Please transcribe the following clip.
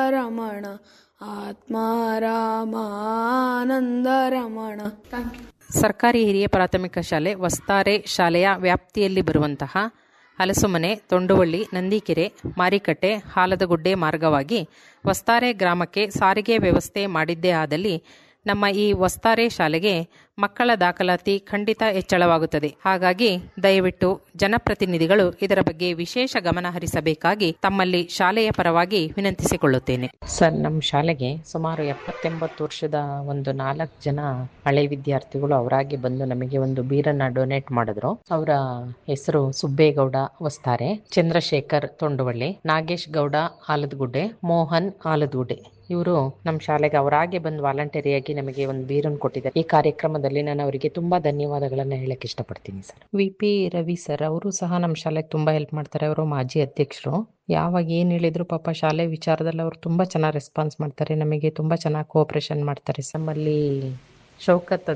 ರಮಣ ಆತ್ಮ Ramananda Ramana thank you ಸರ್ಕಾರಿ ಹಿರಿಯ ಪ್ರಾಥಮಿಕ ಶಾಲೆ ವಸ್ತಾರೆ ಶಾಲೆಯ ವ್ಯಾಪ್ತಿಯಲ್ಲಿ ಬರುವಂತಹ ಹಲಸುಮನೆ ತೊಂಡುವಳ್ಳಿ ನಂದಿಕೆರೆ ಮಾರಿಕಟ್ಟೆ ಹಾಲದಗುಡ್ಡೆ ಮಾರ್ಗವಾಗಿ ವಸ್ತಾರೆ ಗ್ರಾಮಕ್ಕೆ ಸಾರಿಗೆ ವ್ಯವಸ್ಥೆ ಮಾಡಿದ್ದೇ ಆದಲ್ಲಿ ನಮ್ಮ ಈ ವಸ್ತಾರೆ ಶಾಲೆಗೆ ಮಕ್ಕಳ ದಾಖಲಾತಿ ಖಂಡಿತ ಹೆಚ್ಚಳವಾಗುತ್ತದೆ ಹಾಗಾಗಿ ದಯವಿಟ್ಟು ಜನಪ್ರತಿನಿಧಿಗಳು ಇದರ ಬಗ್ಗೆ ವಿಶೇಷ ಗಮನ ಹರಿಸಬೇಕಾಗಿ ತಮ್ಮಲ್ಲಿ ಶಾಲೆಯ ಪರವಾಗಿ ವಿನಂತಿಸಿಕೊಳ್ಳುತ್ತೇನೆ ಸರ್ ನಮ್ಮ ಶಾಲೆಗೆ ಸುಮಾರು ಎಪ್ಪತ್ತೆಂಬತ್ತು ವರ್ಷದ ಒಂದು ನಾಲ್ಕು ಜನ ಹಳೆ ವಿದ್ಯಾರ್ಥಿಗಳು ಅವರಾಗಿ ಬಂದು ನಮಗೆ ಒಂದು ಬೀರನ್ನ ಡೊನೇಟ್ ಮಾಡಿದ್ರು ಅವರ ಹೆಸರು ಸುಬ್ಬೇಗೌಡ ವಸ್ತಾರೆ ಚಂದ್ರಶೇಖರ್ ತೊಂಡವಳ್ಳಿ ನಾಗೇಶ್ ಗೌಡ ಆಲದಗುಡ್ಡೆ ಮೋಹನ್ ಆಲದಗುಡ್ಡೆ ಇವರು ನಮ್ಮ ಶಾಲೆಗೆ ಅವರಾಗೆ ಬಂದು ವಾಲಂಟರಿಯಾಗಿ ನಮಗೆ ಒಂದು ಬೀರನ್ನು ಕೊಟ್ಟಿದ್ದಾರೆ ಈ ಕಾರ್ಯಕ್ರಮದಲ್ಲಿ ನಾನು ಅವರಿಗೆ ತುಂಬಾ ಧನ್ಯವಾದಗಳನ್ನ ಹೇಳಕ್ ಇಷ್ಟಪಡ್ತೀನಿ sir V P Ravi sir ಅವರು ಸಹ ನಮ್ಮ ಶಾಲೆಗೆ ತುಂಬಾ ಹೆಲ್ಪ್ ಮಾಡ್ತಾರೆ ಅವರು ಮಾಜಿ ಅಧ್ಯಕ್ಷರು ಯಾವಾಗ ಏನ್ ಹೇಳಿದ್ರು ಪಾಪ ಶಾಲೆ ವಿಚಾರದಲ್ಲಿ ಅವರು ತುಂಬಾ ಚೆನ್ನಾಗಿ ರೆಸ್ಪಾನ್ಸ್ ಮಾಡ್ತಾರೆ ನಮಗೆ ತುಂಬಾ ಚೆನ್ನಾಗಿ ಕೋಆಪರೇಷನ್ ಮಾಡ್ತಾರೆ ನಮ್ಮಲ್ಲಿ ಶೌಕತ್